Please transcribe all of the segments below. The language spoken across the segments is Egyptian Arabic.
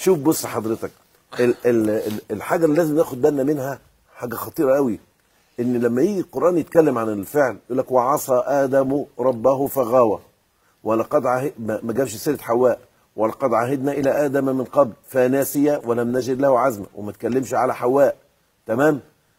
شوف بص حضرتك ال ال ال الحاجه اللي لازم ناخد بالنا منها حاجه خطيره قوي ان لما يجي القران يتكلم عن الفعل يقول لك وعصى ادم ربه فغاوى ولقد عهد ما ما جابش سيره حواء ولقد عهدنا الى ادم من قبل فناسي ولم نجد له عزما وما تكلمش على حواء تمام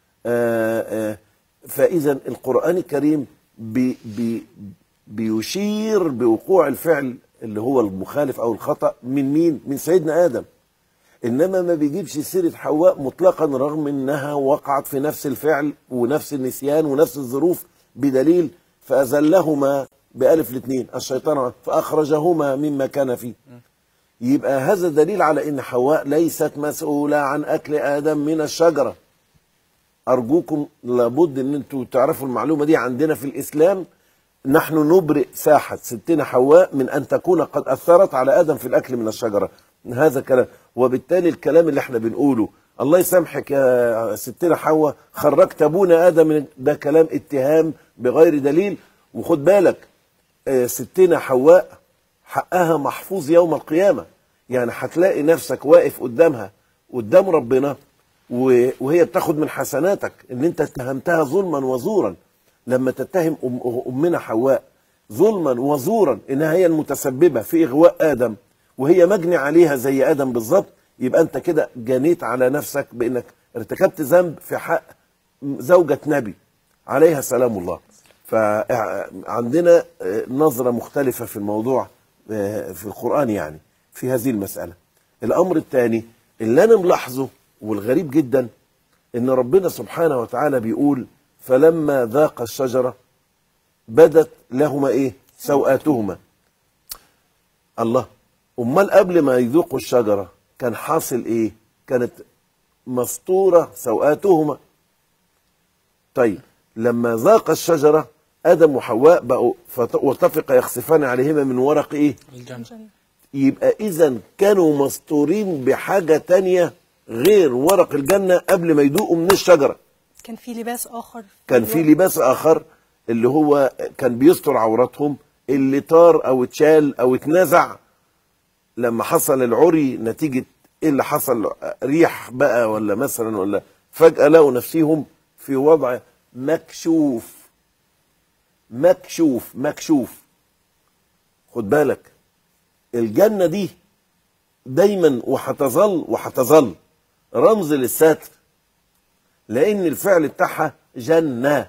آه آه فاذا القران الكريم بي بي بيشير بوقوع الفعل اللي هو المخالف او الخطا من مين من سيدنا ادم انما ما بيجيبش سيره حواء مطلقا رغم انها وقعت في نفس الفعل ونفس النسيان ونفس الظروف بدليل فازلهما بالف الاثنين الشيطان فاخرجهما مما كان فيه يبقى هذا دليل على ان حواء ليست مسؤوله عن اكل ادم من الشجره ارجوكم لابد ان انتوا تعرفوا المعلومه دي عندنا في الاسلام نحن نبرئ ساحه ستنا حواء من ان تكون قد اثرت على ادم في الاكل من الشجره هذا كلام وبالتالي الكلام اللي احنا بنقوله الله يسامحك يا ستنا حواء خرجت ابونا ادم من ده كلام اتهام بغير دليل وخد بالك آه، ستنا حواء حقها محفوظ يوم القيامه يعني هتلاقي نفسك واقف قدامها قدام ربنا و- وهي بتاخد من حسناتك ان انت اتهمتها ظلما وزورا لما تتهم أم امنا حواء ظلما وزورا انها هي المتسببه في اغواء ادم وهي مجني عليها زي ادم بالظبط يبقى انت كده جنيت على نفسك بانك ارتكبت ذنب في حق زوجة نبي عليها سلام الله فعندنا نظرة مختلفة في الموضوع آه، في القرآن يعني في هذه المسألة الأمر الثاني اللي أنا ملاحظه والغريب جدا إن ربنا سبحانه وتعالى بيقول فلما ذاق الشجرة بدت لهما إيه سوآتهما الله أمال قبل ما يذوقوا الشجرة كان حاصل إيه كانت مسطورة سوآتهما طيب لما ذاق الشجرة آدم وحواء بقوا فت- واتفقا يخسفان عليهما من ورق إيه الجنة يبقى إذا كانوا مستورين بحاجة تانية غير ورق الجنة قبل ما يذوقوا من الشجرة كان في لباس اخر كان في لباس آخر اللي هو كان بيستر عوراتهم اللي طار أو اتشال أو اتنزع لما حصل العري نتيجة ايه اللي حصل ريح بقى ولا مثلا ولا فجأة لقوا نفسهم في وضع مكشوف مكشوف مكشوف خد بالك الجنة دي دايما وهتظل وهتظل رمز للستر لأن الفعل بتاعها جنة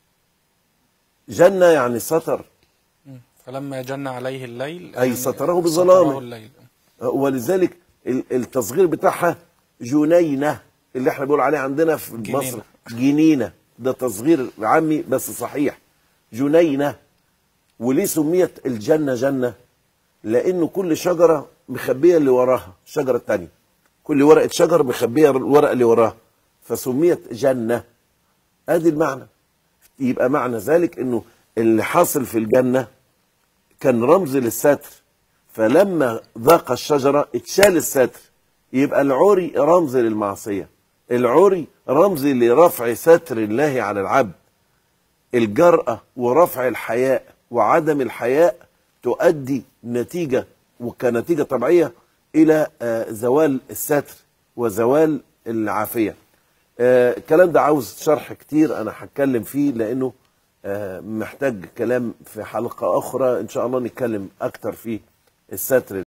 جنة يعني ستر مم. فلما جن عليه الليل أي يعني ستره بظلامه. ستره الليل ولذلك ال- التصغير بتاعها جنينة اللي احنا بنقول عليه عندنا في جنينة. مصر جنينة ده تصغير عامي بس صحيح جنينة وليه سميت الجنة جنة لأنه كل شجرة مخبية اللي وراها الشجرة التانية كل ورقة شجر مخبية الورقة اللي وراها فسميت جنة ادي المعنى يبقى معنى ذلك انه اللي حاصل في الجنة كان رمز للستر فلما ذاق الشجرة اتشال الستر يبقى العري رمز للمعصية العري رمز لرفع ستر الله على العبد الجرأة ورفع الحياء وعدم الحياء تؤدي نتيجة وكنتيجة طبيعية إلى آه، زوال الستر وزوال العافية آه، الكلام ده عاوز شرح كتير أنا هتكلم فيه لأنه آه، محتاج كلام في حلقة أخرى إن شاء الله نتكلم أكتر فيه الستر